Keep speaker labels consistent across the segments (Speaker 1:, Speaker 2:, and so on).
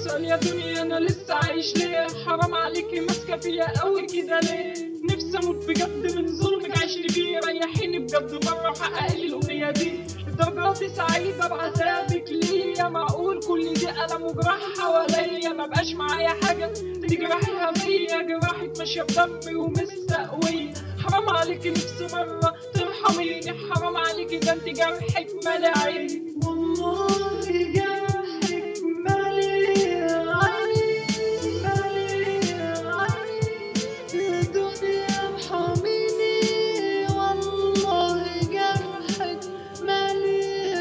Speaker 1: بسأل يا دنيا انا لسه عايش ليه حرام عليكي ماسكه فيا قوي كده ليه نفسي اموت بجد من ظلمك عشت فيه ريحيني بجد مره وحقق لي الاغنيه دي درجاتي سعيدة بعذابك ليا معقول كل دي ألم وجراح حواليا مبقاش معايا حاجة تجرحها فيا جراحك ماشية بدمي ومستقوية حرام عليكي نفسي مرة ترحميني حرام عليكي ده انت جرحك مالي عيني والله جرحك مالي عيني مالي عيني يا دنيا ارحميني والله جرحك مالي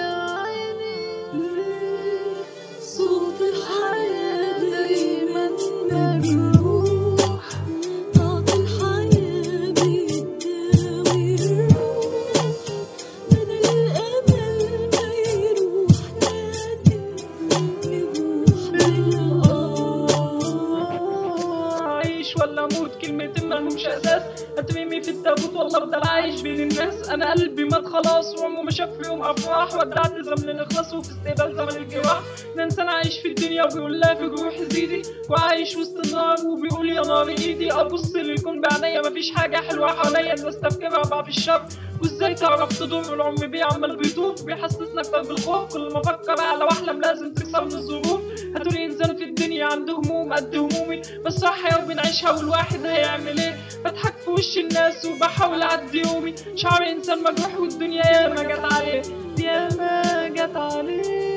Speaker 1: عيني
Speaker 2: صوت الحياة دايما مجروح طاق الحياة بيداوي الروح بدل الأمل ما يروح لازم نروح
Speaker 1: عايش ولا اموت كلمتين مالهمش اساس اترمي في التابوت والله افضل عايش بين الناس انا قلبي مات خلاص وعمره ما شاف في يوم افراح ودعت زمن الاخلاص وفي استقبال زمن الجراح ده انسان عايش في الدنيا وبيقول لها في جروح زيدي وعايش وسط النار وبيقول يا نار ايدي ابص للكون بعينيا مفيش حاجه حلوه حواليا الناس تفكيرها بقى في الشر وازاي تعرف تدور العمر بيه عمال بيدور بيحسسنا اكتر بالخوف كل ما افكر اعلى واحلم لازم تكسرني الظروف هاتولي انسان في الدنيا عنده هموم قد همومي بس صح وبنعيشها والواحد هيعمل ايه بضحك في وش الناس وبحاول اعدي يومي شعر انسان مجروح والدنيا ياما جت عليه ياما جت عليه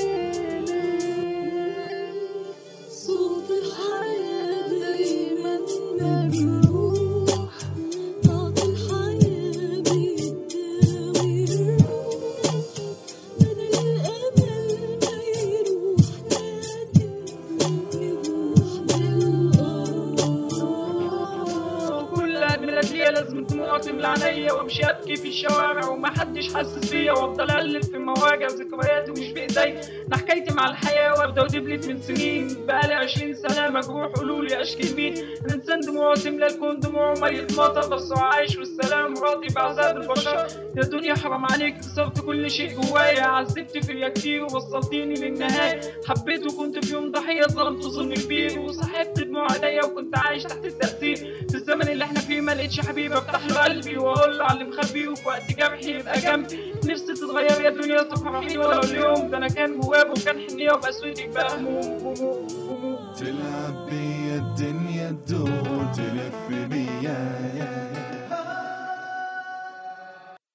Speaker 2: صوت الحياة دايما مجروح طاق الحياة بيداوي الروح بدل الأمل ما يروح لازم نروح
Speaker 1: كل عيد ميلاد ليا لازم دموع تملى عينيا وامشي ابكي في الشوارع ومحدش حاسس بيا وافضل اقلب في مواجع وذكرياتي ومش بايدي انا حكايتي مع الحياه وابدا ودبلت من سنين بقالي عشرين سنه مجروح قولولي اشكي مين الانسان دموعه تملى الكون دموعه ميت مطر بس هو عايش والسلام راضي بعذاب البشر يا دنيا حرام عليك كسرت كل شيء جوايا عذبت فيا كتير ووصلتيني للنهايه حبيت وكنت في يوم ضحيه ظلمت ظلم كبير وصحبت دموع عينيا وكنت عايش تحت التاثير في الزمن اللي احنا فيه ما لقيتش حبيب افتح له قلبي واقول له على اللي مخبيه وفي وقت جرحي يبقى جنبي نفسي تتغير يا دنيا تفرحي ولو اليوم ده انا كان جواب وكان حنيه وبقى سويتك بقى هموم هموم هموم
Speaker 3: تلعب بيا الدنيا تدور تلف بيا